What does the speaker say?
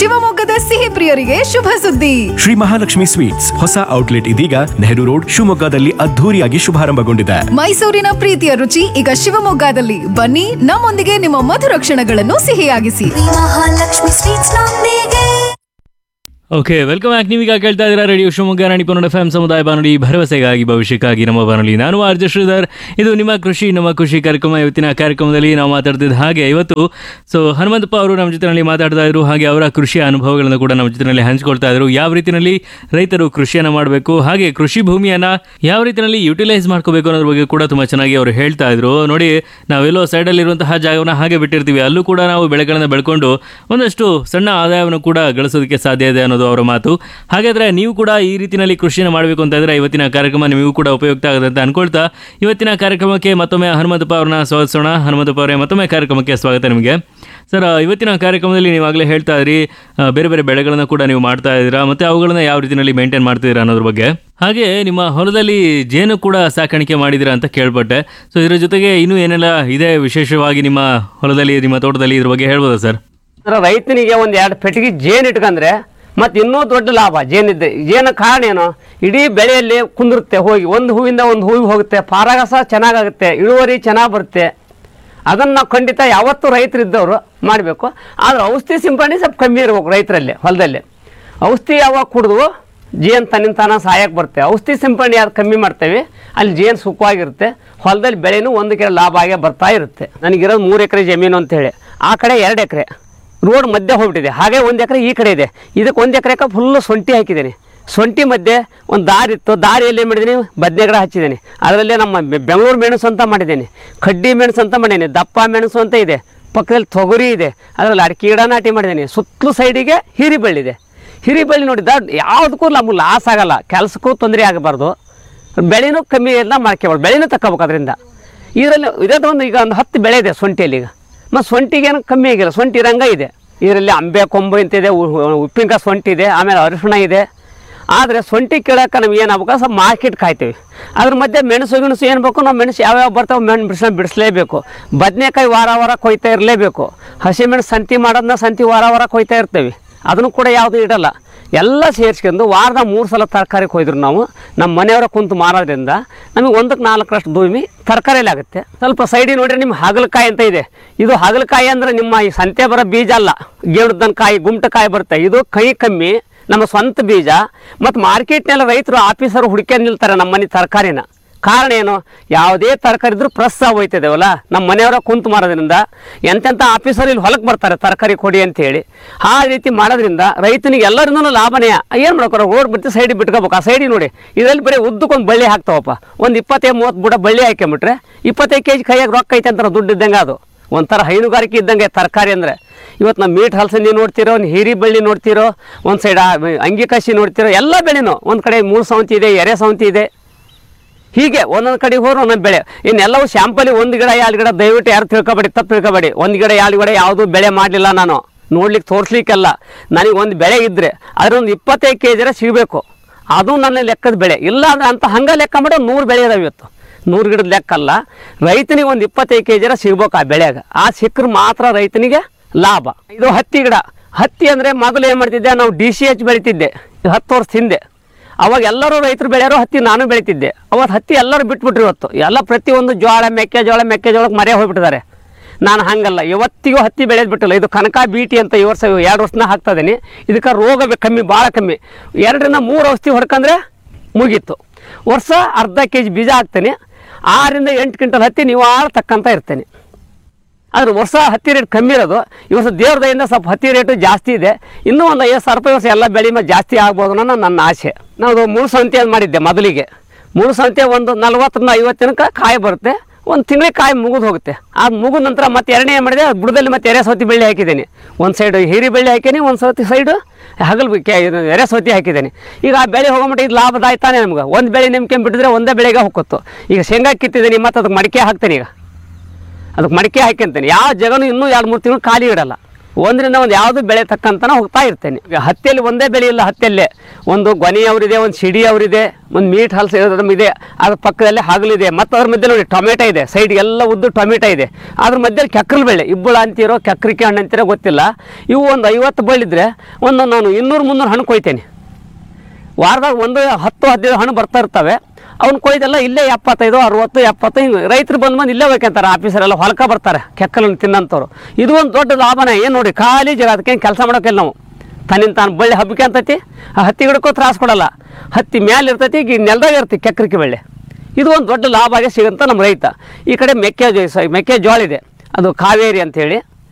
ಶಿವಮೊಗ್ಗದ ಸಿಹಿ ಪ್ರಿಯರಿಗೆ ಶುಭ ಸುದ್ದಿ ಶ್ರೀ ಮಹಾಲಕ್ಷ್ಮಿ ಸ್ವೀಟ್ಸ್ ಹೊಸ ಔಟ್ಲೆಟ್ ಇದೀಗ ನೆಹರು ರೋಡ್ ಶಿವಮೊಗ್ಗದಲ್ಲಿ ಅದ್ಧೂರಿಯಾಗಿ ಶುಭಾರಂಭಗೊಂಡಿದೆ ಮೈಸೂರಿನ ಪ್ರೀತಿಯ ರುಚಿ ಈಗ ಶಿವಮೊಗ್ಗದಲ್ಲಿ ಬನ್ನಿ ನಮ್ಮೊಂದಿಗೆ ನಿಮ್ಮ ಮಧುರ ಕ್ಷಣಗಳನ್ನು ಸಿಹಿಯಾಗಿಸಿ ಮಹಾಲಕ್ಷ್ಮಿ ಸ್ವೀಟ್ಸ್ ನೊಂದಿಗೆ ಓಕೆ ವೆಲ್ಕಮ್ ಬ್ಯಾಕ್ ನೀವೀಗ ಕೇಳ್ತಾ ಇದ್ದೀರಾ ರೇಡಿಯೋ ಶಿವಮೊಗ್ಗ ರಾಣಿ ಪನ್ನಡ ಎಫ್ ಸಮುದಾಯ ಬಾನುಲಿ ಭರವಸೆಗಾಗಿ ಭವಿಷ್ಯಕ್ಕಾಗಿ ನಮ್ಮ ಬಾನುಲಿ ನಾನು ಆರ್ ಜೆ ಶ್ರೀಧರ್ ಇದು ನಿಮ್ಮ ಕೃಷಿ ನಮ್ಮ ಖುಷಿ ಕಾರ್ಯಕ್ರಮ ಇವತ್ತಿನ ಕಾರ್ಯಕ್ರಮದಲ್ಲಿ ನಾವು ಮಾತಾಡ್ತಿದ್ದ ಹಾಗೆ ಇವತ್ತು ಸೊ ಹನುಮಂತಪ್ಪ ಅವರು ನಮ್ಮ ಜೊತೆನಲ್ಲಿ ಮಾತಾಡ್ತಾ ಇದ್ರು ಹಾಗೆ ಅವರ ಕೃಷಿಯ ಅನುಭವಗಳನ್ನು ಕೂಡ ನಮ್ಮ ಜೊತೆನಲ್ಲಿ ಹಂಚ್ಕೊಳ್ತಾ ಇದ್ರು ಯಾವ ರೀತಿಯಲ್ಲಿ ರೈತರು ಕೃಷಿಯನ್ನು ಮಾಡಬೇಕು ಹಾಗೆ ಕೃಷಿ ಭೂಮಿಯನ್ನು ಯಾವ ರೀತಿಯಲ್ಲಿ ಯುಟಿಲೈಸ್ ಮಾಡ್ಕೋಬೇಕು ಅನ್ನೋದ್ರ ಬಗ್ಗೆ ಕೂಡ ತುಂಬ ಚೆನ್ನಾಗಿ ಅವರು ಹೇಳ್ತಾ ಇದ್ರು ನೋಡಿ ನಾವೆಲ್ಲೋ ಸೈಡಲ್ಲಿರುವಂತಹ ಜಾಗವನ್ನು ಹಾಗೆ ಬಿಟ್ಟಿರ್ತೀವಿ ಅಲ್ಲೂ ಕೂಡ ನಾವು ಬೆಳೆಗಳನ್ನು ಬೆಳ್ಕೊಂಡು ಒಂದಷ್ಟು ಸಣ್ಣ ಆದಾಯವನ್ನು ಕೂಡ ಗಳಿಸೋದಕ್ಕೆ ಸಾಧ್ಯ ಇದೆ ಅನ್ನೋದು ಅವರ ಮಾತು ಹಾಗಾದ್ರೆ ನೀವು ಕೂಡ ಈ ರೀತಿಯಲ್ಲಿ ಕೃಷಿಯನ್ನು ಮಾಡಬೇಕು ಅಂತ ಇದ್ರೆ ಇವತ್ತಿನ ಕಾರ್ಯಕ್ರಮ ನಿಮಗೂ ಕೂಡ ಉಪಯುಕ್ತ ಆಗುತ್ತೆ ಅಂತ ಅನ್ಕೊಳ್ತಾ ಇವತ್ತಿನ ಕಾರ್ಯಕ್ರಮಕ್ಕೆ ಮತ್ತೊಮ್ಮೆ ಹನುಮಂತಪ್ಪ ಅವ್ರನ್ನ ಸ್ವಾಗತಿಸೋಣ ಹನುಮಂತಪ್ಪ ಅವರೇ ಮತ್ತೊಮ್ಮೆ ಕಾರ್ಯಕ್ರಮಕ್ಕೆ ಸ್ವಾಗತ ನಿಮಗೆ ಸರ್ ಇವತ್ತಿನ ಕಾರ್ಯಕ್ರಮದಲ್ಲಿ ನೀವಾಗಲೇ ಹೇಳ್ತಾ ಇದ್ರಿ ಆ, ಬೇರೆ ಬೇರೆ ಬೆಳೆಗಳನ್ನು ಕೂಡ ನೀವು ಮಾಡ್ತಾ ಇದ್ದೀರಾ ಮತ್ತೆ ಅವುಗಳನ್ನ ಯಾವ ರೀತಿಯಲ್ಲಿ ಮೇಂಟೈನ್ ಮಾಡ್ತಿದ್ದೀರಾ ಅನ್ನೋದ್ರ ಬಗ್ಗೆ ಹಾಗೆ ನಿಮ್ಮ ಹೊಲದಲ್ಲಿ ಜೇನು ಕೂಡ ಸಾಕಾಣಿಕೆ ಮಾಡಿದ್ದೀರಾ ಅಂತ ಕೇಳ್ಪಟ್ಟೆ ಸೊ ಇದ್ರ ಜೊತೆಗೆ ಇನ್ನೂ ಏನೆಲ್ಲ ಇದೆ ವಿಶೇಷವಾಗಿ ನಿಮ್ಮ ಹೊಲದಲ್ಲಿ ನಿಮ್ಮ ತೋಟದಲ್ಲಿ ಇದ್ರ ಬಗ್ಗೆ ಹೇಳ್ಬೋದಾ ಸರ್ ಅಂದ್ರೆ ರೈತನಿಗೆ ಒಂದು ಎರಡು ಪೆಟ್ಟಿಗೆ ಜೇನು ಇಟ್ಕಂದ್ರೆ ಮತ್ತೆ ಇನ್ನೂ ದೊಡ್ಡ ಲಾಭ ಜೇನಿದ್ದೆ ಜೇನು ಕಾರಣ ಏನು ಇಡೀ ಬೆಳೆಯಲ್ಲಿ ಕುಂದಿರುತ್ತೆ ಹೋಗಿ ಒಂದು ಹೂವಿಂದ ಒಂದು ಹೂವಿಗೆ ಹೋಗುತ್ತೆ ಪಾರಾಗಸ ಚೆನ್ನಾಗಾಗುತ್ತೆ ಇಳುವರಿ ಚೆನ್ನಾಗಿ ಬರುತ್ತೆ ಅದನ್ನು ನಾವು ಖಂಡಿತ ಯಾವತ್ತೂ ರೈತರಿದ್ದವರು ಮಾಡಬೇಕು ಆದ್ರೆ ಔಷಧಿ ಸಿಂಪಡಣೆ ಸ್ವಲ್ಪ ಕಮ್ಮಿ ಇರ್ಬೇಕು ರೈತರಲ್ಲಿ ಹೊಲದಲ್ಲಿ ಔಷಧಿ ಯಾವಾಗ ಕುಡಿದು ಜೇನು ತನ್ನಿಂದ ತಾನ ಸಹಾಯಕ್ಕೆ ಬರುತ್ತೆ ಔಷಧಿ ಸಿಂಪಡಣೆ ಯಾವ್ದು ಕಮ್ಮಿ ಮಾಡ್ತೇವೆ ಅಲ್ಲಿ ಜೇನು ಸುಖವಾಗಿರುತ್ತೆ ಹೊಲದಲ್ಲಿ ಬೆಳೆನೂ ಒಂದು ಕೆರೆ ಲಾಭ ಆಗೇ ಬರ್ತಾ ಇರುತ್ತೆ ನನಗಿರೋದು ಮೂರು ಎಕರೆ ಜಮೀನು ಅಂತ ಹೇಳಿ ಆ ಕಡೆ ಎರಡು ಎಕರೆ ರೋಡ್ ಮಧ್ಯೆ ಹೋಗ್ಬಿಟ್ಟಿದೆ ಹಾಗೆ ಒಂದು ಎಕರೆ ಈ ಕಡೆ ಇದೆ ಇದಕ್ಕೆ ಒಂದು ಎಕರೆಗೆ ಫುಲ್ಲು ಸೊಂಟಿ ಹಾಕಿದ್ದೀನಿ ಸೊಂಟಿ ಮಧ್ಯೆ ಒಂದು ದಾರಿ ಇತ್ತು ದಾರಿಯಲ್ಲಿ ಏನು ಮಾಡಿದ್ದೀನಿ ಬದನೆ ಗಿಡ ಹಚ್ಚಿದ್ದೀನಿ ಅದರಲ್ಲೇ ನಮ್ಮ ಬೆ- ಬೆಂಗಳೂರು ಮೆಣಸು ಅಂತ ಮಾಡಿದ್ದೀನಿ ಕಡ್ಡಿ ಮೆಣಸು ಅಂತ ಮಾಡೀನಿ ದಪ್ಪ ಮೆಣಸು ಅಂತ ಇದೆ ಪಕ್ಕದಲ್ಲಿ ತೊಗರಿ ಇದೆ ಅದರಲ್ಲಿ ಅಡಿಕೆ ಗಿಡ ನಾಟಿ ಮಾಡಿದ್ದೀನಿ ಸುತ್ತಲೂ ಸೈಡಿಗೆ ಹೀರಿ ಬಳ್ಳಿದೆ ಹಿರಿ ಬಳ್ಳಿ ನೋಡಿದ ಯಾವುದಕ್ಕೂ ನಮ್ಗೆ ಲಾಸ್ ಆಗಲ್ಲ ಕೆಲಸಕ್ಕೂ ತೊಂದರೆ ಆಗಬಾರ್ದು ಬೆಳೆನೂ ಕಮ್ಮಿ ಎಲ್ಲ ಮಾಡ್ಕೋಬಾರ್ದು ಬೆಳೆನೂ ತಗೋಬೇಕು ಅದರಿಂದ ಇದರಲ್ಲಿ ಇದರಲ್ಲಿ ಒಂದು ಈಗ ಒಂದು ಹತ್ತು ಬೆಳೆ ಇದೆ ಸೊಂಟಿಯಲ್ಲಿ ಈಗ ಮತ್ತು ಸೊಂಟಿಗೇನು ಕಮ್ಮಿ ಆಗಿಲ್ಲ ಸೊಂಟಿ ರಂಗ ಇದೆ ಇದರಲ್ಲಿ ಅಂಬೆ ಕೊಂಬು ಅಂತಿದೆ ಉ- ಉಪ್ಪಿನಕಾಯಿ ಸೊಂಟಿ ಇದೆ ಆಮೇಲೆ ಅರಿಶಿಣ ಇದೆ ಆದರೆ ಸೊಂಟಿ ಕೀಳಕ್ಕೆ ನಮ್ಗೆ ಏನು ಆಗ್ಬೇಕು ಸ್ವಲ್ಪ ಮಾರ್ಕೆಟ್ ಕಾಯ್ತೀವಿ ಅದ್ರ ಮಧ್ಯೆ ಮೆಣಸು ಗಿಣಸು ಏನು ಬೇಕು ನಾವು ಮೆಣಸು ಯಾವ್ಯಾವ ಬರ್ತಾವೆ ಮೆಣಸು ಬಿಡಿಸ ಬಿಡಿಸ್ಲೇಬೇಕು ಬದನೆಕಾಯಿ ವಾರ ವಾರ ಕೊಯ್ತಾ ಇರಲೇಬೇಕು ಹಸಿಮೆಣಸು ಸಂತಿ ಮಾಡೋದನ್ನ ಸಂತಿ ವಾರ ವಾರ ಕೊಯ್ತಾ ಇರ್ತೀವಿ ಅದನ್ನು ಕೂಡ ಯಾವುದು ಇಡಲ್ಲ ಎಲ್ಲ ಸೇರಿಸ್ಕೊಂಡು ವಾರದ ಮೂರು ಸಲ ತರಕಾರಿ ಕೊಯ್ದ್ರು ನಾವು ನಮ್ಮ ಮನೆಯವರ ಕುಂತು ಮಾರೋದ್ರಿಂದ ನಮಗೆ ಒಂದಕ್ಕೆ ನಾಲ್ಕರಷ್ಟು ಭೂಮಿ ತರಕಾರಿಯಲ್ಲಿ ಆಗುತ್ತೆ ಸ್ವಲ್ಪ ಸೈಡಿ ನೋಡ್ರಿ ನಿಮ್ಮ ಹಾಗಲಕಾಯಿ ಅಂತ ಇದೆ ಇದು ಹಾಗಲಕಾಯಿ ಅಂದರೆ ನಿಮ್ಮ ಈ ಸಂತೆ ಬರೋ ಬೀಜ ಅಲ್ಲ ಗೇಣದನ್ ಕಾಯಿ ಗುಮ್ಟಕಾಯಿ ಬರುತ್ತೆ ಇದು ಕೈ ಕಮ್ಮಿ ನಮ್ಮ ಸ್ವಂತ ಬೀಜ ಮತ್ತು ಮಾರ್ಕೆಟ್ನೆಲ್ಲ ರೈತರು ಆಫೀಸರು ಹುಡ್ಕೊಂಡು ನಿಲ್ತಾರೆ ನಮ್ಮ ಮನೆ ತರಕಾರಿನ ಕಾರಣ ಏನು ಯಾವುದೇ ತರಕಾರಿ ಇದ್ರೂ ಪ್ರೆಸ್ ಹೋಯ್ತಿದ್ದೇವಲ್ಲ ನಮ್ಮ ಮನೆಯವರ ಕುಂತು ಮಾರೋದ್ರಿಂದ ಎಂತೆಂಥ ಆಫೀಸರ್ ಇಲ್ಲಿ ಹೊಲಕ್ಕೆ ಬರ್ತಾರೆ ತರಕಾರಿ ಕೊಡಿ ಅಂತ ಹೇಳಿ ಆ ರೀತಿ ಮಾಡೋದ್ರಿಂದ ರೈತನಿಗೆ ಎಲ್ಲರಿಂದನೂ ಲಾಭನೇ ಏನು ಮಾಡ್ಕೊರ ರೋಡ್ ಬಿಟ್ಟು ಸೈಡಿಗೆ ಬಿಟ್ಕೋಬೇಕು ಆ ಸೈಡಿಗೆ ನೋಡಿ ಇದರಲ್ಲಿ ಬರೀ ಉದ್ದಕ್ಕೊಂದು ಬಳ್ಳಿ ಹಾಕ್ತಾವಪ್ಪ ಒಂದು ಇಪ್ಪತ್ತೈದು ಮೂವತ್ತು ಬುಡ ಬಳ್ಳಿ ಹಾಕ್ಕೊಂಬಿಟ್ರೆ ಇಪ್ಪತ್ತೈದು ಕೆ ಜಿ ಕೈಯಾಗ ರೊಕ್ಕ ಐತೆ ಅಂತಾರೆ ದುಡ್ಡು ಇದ್ದಂಗೆ ಅದು ಒಂಥರ ಹೈನುಗಾರಿಕೆ ಇದ್ದಂಗೆ ತರಕಾರಿ ಅಂದರೆ ಇವತ್ತು ನಾವು ಮೀಟ್ ಹಲಸಂದಿ ನೋಡ್ತಿರೋ ಒಂದು ಹೀರಿ ಬಳ್ಳಿ ನೋಡ್ತಿರೋ ಒಂದು ಸೈಡ್ ಅಂಗಿ ಕಸಿ ನೋಡ್ತಿರೋ ಎಲ್ಲ ಬೆಳೆನೂ ಒಂದು ಕಡೆ ಮೂರು ಸೌಂತಿ ಇದೆ ಎರೆ ಸೌಂತಿ ಇದೆ ಹೀಗೆ ಒಂದೊಂದು ಕಡೆ ಹೋದ್ರೆ ಒಂದೊಂದು ಬೆಳೆ ಇನ್ನೆಲ್ಲವೂ ಶಾಂಪಲಿ ಒಂದು ಗಿಡ ಎರಡು ಗಿಡ ದಯವಿಟ್ಟು ಯಾರು ತಿಳ್ಕೊಬೇಡಿ ತಪ್ಪು ತಿಳ್ಕೊಬೇಡಿ ಒಂದು ಗಿಡ ಎರಡು ಗಿಡ ಯಾವುದೂ ಬೆಳೆ ಮಾಡಲಿಲ್ಲ ನಾನು ನೋಡ್ಲಿಕ್ಕೆ ತೋರಿಸ್ಲಿಕ್ಕೆಲ್ಲ ನನಗೆ ಒಂದು ಬೆಳೆ ಇದ್ದರೆ ಅದರೊಂದು ಇಪ್ಪತ್ತೈದು ಕೆ ಜಿರ ಸಿಗಬೇಕು ಅದು ನನ್ನ ಲೆಕ್ಕದ ಬೆಳೆ ಇಲ್ಲ ಅಂದ್ರೆ ಅಂತ ಹಂಗೆ ಲೆಕ್ಕ ಮಾಡೋ ನೂರು ಬೆಳೆ ಇದಾವೆ ಇವತ್ತು ನೂರು ಗಿಡದ ಲೆಕ್ಕ ಅಲ್ಲ ರೈತನಿಗೆ ಒಂದು ಇಪ್ಪತ್ತೈದು ಕೆ ಜಿರ ಸಿಗ್ಬೇಕು ಆ ಬೆಳೆಯಾಗ ಆ ಸಿಕ್ಕರೆ ಮಾತ್ರ ರೈತನಿಗೆ ಲಾಭ ಇದು ಹತ್ತಿ ಗಿಡ ಹತ್ತಿ ಅಂದರೆ ಮೊದಲು ಏನು ಮಾಡ್ತಿದ್ದೆ ನಾವು ಡಿ ಸಿ ಎಚ್ ಬೆಳಿತಿದ್ದೆ ಇದು ಹತ್ತು ವರ್ಷ ಹಿಂದೆ ಅವಾಗ ಎಲ್ಲರೂ ರೈತರು ಬೆಳೆಯೋರು ಹತ್ತಿ ನಾನು ಬೆಳಿತಿದ್ದೆ ಅವತ್ತು ಹತ್ತಿ ಎಲ್ಲರೂ ಬಿಟ್ಬಿಟ್ರು ಇವತ್ತು ಎಲ್ಲ ಪ್ರತಿಯೊಂದು ಜೋಳ ಮೆಕ್ಕೆಜೋಳ ಮೆಕ್ಕೆಜೋಳಕ್ಕೆ ಮರೆ ಹೋಗ್ಬಿಟ್ಟಿದ್ದಾರೆ ನಾನು ಹಂಗಲ್ಲ ಇವತ್ತಿಗೂ ಹತ್ತಿ ಬೆಳೆಯೋದು ಬಿಟ್ಟಿಲ್ಲ ಇದು ಕನಕ ಬೀಟಿ ಅಂತ ಈ ವರ್ಷ ಎರಡು ವರ್ಷನ ಹಾಕ್ತಾ ಇದೀನಿ ಇದಕ್ಕೆ ರೋಗ ಬೆ- ಕಮ್ಮಿ ಭಾಳ ಕಮ್ಮಿ ಎರಡರಿಂದ ಮೂರು ಔಷಧಿ ಹೊಡ್ಕಂದ್ರೆ ಮುಗೀತು ವರ್ಷ ಅರ್ಧ ಕೆ ಜಿ ಬೀಜ ಹಾಕ್ತೇನೆ ಆರರಿಂದ ಎಂಟು ಕ್ವಿಂಟಲ್ ಹತ್ತಿ ನಿವಾರ ತಕ್ಕಂತ ಇರ್ತೇನೆ ಆದ್ರೆ ವರ್ಷ ಹತ್ತಿ ರೇಟ್ ಕಮ್ಮಿ ಇರೋದು ಈ ವರ್ಷ ದೇವ್ರ ದಯಿಂದ ಸ್ವಲ್ಪ ಹತ್ತಿ ರೇಟು ಜಾಸ್ತಿ ಇದೆ ಇನ್ನೂ ಒಂದು ಐವತ್ತು ಸಾವಿರ ರೂಪಾಯಿ ವರ್ಷ ಎಲ್ಲ ಬೆಳೆ ಮೇಲೆ ಜಾಸ್ತಿ ಆಗ್ಬೋದು ಅನ್ನೋ ನನ್ನ ಆಸೆ ನಾವು ಮೂರು ಸಂತೆ ಅಂತ ಮಾಡಿದ್ದೆ ಮೊದಲಿಗೆ ಮೂರು ಸಂತೆ ಒಂದು ನಲ್ವತ್ತರಿಂದ ಐವತ್ತು ದಿನಕ್ಕೆ ಕಾಯಿ ಬರುತ್ತೆ ಒಂದು ತಿಂಗಳಿಗೆ ಕಾಯಿ ಮುಗಿದು ಹೋಗುತ್ತೆ ಅದು ಮುಗಿದ ನಂತರ ಮತ್ತೆ ಎರಡನೇ ಏನು ಮಾಡಿದೆ ಬುಡದಲ್ಲಿ ಮತ್ತೆ ಎರೆ ಸೌತಿ ಬೆಳ್ಳಿ ಹಾಕಿದ್ದೀನಿ ಒಂದು ಸೈಡು ಹೀರಿ ಬೆಳ್ಳಿ ಹಾಕೀನಿ ಒಂದು ಸೌತಿ ಸೈಡು ಹಗಲು ಕೆ- ಇದು ಎರೆ ಸೌತಿ ಹಾಕಿದ್ದೀನಿ ಈಗ ಆ ಬೆಳೆ ಹೋಗ್ಬಿಟ್ಟು ಇದು ಲಾಭದಾಯ್ತಾನೆ ನಮ್ಗೆ ಒಂದು ಬೆಳೆ ನಿಮ್ಕೊಂಡು ಬಿಟ್ಟಿದ್ರೆ ಒಂದೇ ಬೆಳೆಗೆ ಹೋಗುತ್ತೋ ಈಗ ಶೇಂಗಾ ಕಿತ್ತಿದ್ದೀನಿ ಮತ್ತು ಅದಕ್ಕೆ ಮಡಿಕೆ ಹಾಕ್ತೀನಿ ಈಗ ಅದಕ್ಕೆ ಮಡಿಕೆ ಹಾಕ್ಯಂತೀನಿ ಯಾವ ಜಗನು ಇನ್ನೂ ಎರಡು ಮೂರು ತಿಂಗಳು ಖಾಲಿ ಇಡಲ್ಲ ಒಂದರಿಂದ ಒಂದು ಯಾವುದು ಬೆಳೆ ತಕ್ಕಂತ ಹೋಗ್ತಾ ಇರ್ತೇನೆ ಈಗ ಹತ್ತಿಯಲ್ಲಿ ಒಂದೇ ಬೆಳೆ ಇಲ್ಲ ಹತ್ತಿಯಲ್ಲೇ ಒಂದು ಗೊನೆ ಅವರಿದೆ ಒಂದು ಸಿಡಿ ಅವರಿದೆ ಒಂದು ಮೀಟ್ ಹಲ್ಸ್ ಇದೆ ಅದ್ರ ಪಕ್ಕದಲ್ಲಿ ಹಗಲಿದೆ ಮತ್ತು ಅದ್ರ ಮಧ್ಯೆ ನೋಡಿ ಟೊಮೆಟೊ ಇದೆ ಸೈಡ್ ಎಲ್ಲ ಉದ್ದು ಟೊಮೆಟೊ ಇದೆ ಅದ್ರ ಮಧ್ಯದಲ್ಲಿ ಕೆಕ್ರಲ್ ಬೆಳೆ ಇಬ್ಬಳ ಅಂತೀರೋ ಕೆಕ್ರಿಕೆ ಹಣ್ಣು ಅಂತೀರೋ ಗೊತ್ತಿಲ್ಲ ಇವು ಒಂದು ಐವತ್ತು ಬಳ್ಳಿದ್ರೆ ಒಂದು ನಾನು ಇನ್ನೂರು ಮುನ್ನೂರು ಹಣ್ಣು ಕೊಯ್ತೇನೆ ವಾರದಾಗ ಒಂದು ಹತ್ತು ಹದಿನೈದು ಹಣ್ಣು ಬರ್ತಾ ಇರ್ತವೆ ಅವ್ನು ಕೊಯ್ದೆಲ್ಲ ಇಲ್ಲೇ ಎಪ್ಪತ್ತೈದು ಅರವತ್ತು ಎಪ್ಪತ್ತು ಹಿಂಗೆ ರೈತರು ಬಂದು ಬಂದು ಇಲ್ಲೇ ಹೋಗ್ಯಂತಾರೆ ಆಫೀಸರೆಲ್ಲ ಹೊಲಕ ಬರ್ತಾರೆ ಕೆಕ್ಕಲನ್ನು ತಿನ್ನಂಥವ್ರು ಇದು ಒಂದು ದೊಡ್ಡ ಲಾಭನೇ ಏನು ನೋಡಿ ಖಾಲಿ ಜಾಗ ಅದಕ್ಕೆ ಕೆಲಸ ಮಾಡೋಕ್ಕಿಲ್ಲ ನಾವು ತನ್ನಿಂದ ತಾನು ಬಳ್ಳಿ ಹಬ್ಬಕ್ಕೆ ಅಂತೈತಿ ಆ ಹತ್ತಿ ಗಿಡಕ್ಕೂ ತ್ರಾಸ ಕೊಡಲ್ಲ ಹತ್ತಿ ಮ್ಯಾಲೆ ಇರ್ತೈತಿ ಈಗ ನೆಲದಾಗ ಇರ್ತೀವಿ ಕೆಕ್ಕರಿಕೆ ಬೆಳೆ ಇದು ಒಂದು ದೊಡ್ಡ ಲಾಭ ಆಗಿ ಸಿಗಂತ ನಮ್ಮ ರೈತ ಈ ಕಡೆ ಮೆಕ್ಕೆಜೋಳ ಸ- ಮೆಕ್ಕೆಜೋಳ ಇದೆ ಅದು ಕಾವೇರಿ ಅಂತೇಳಿ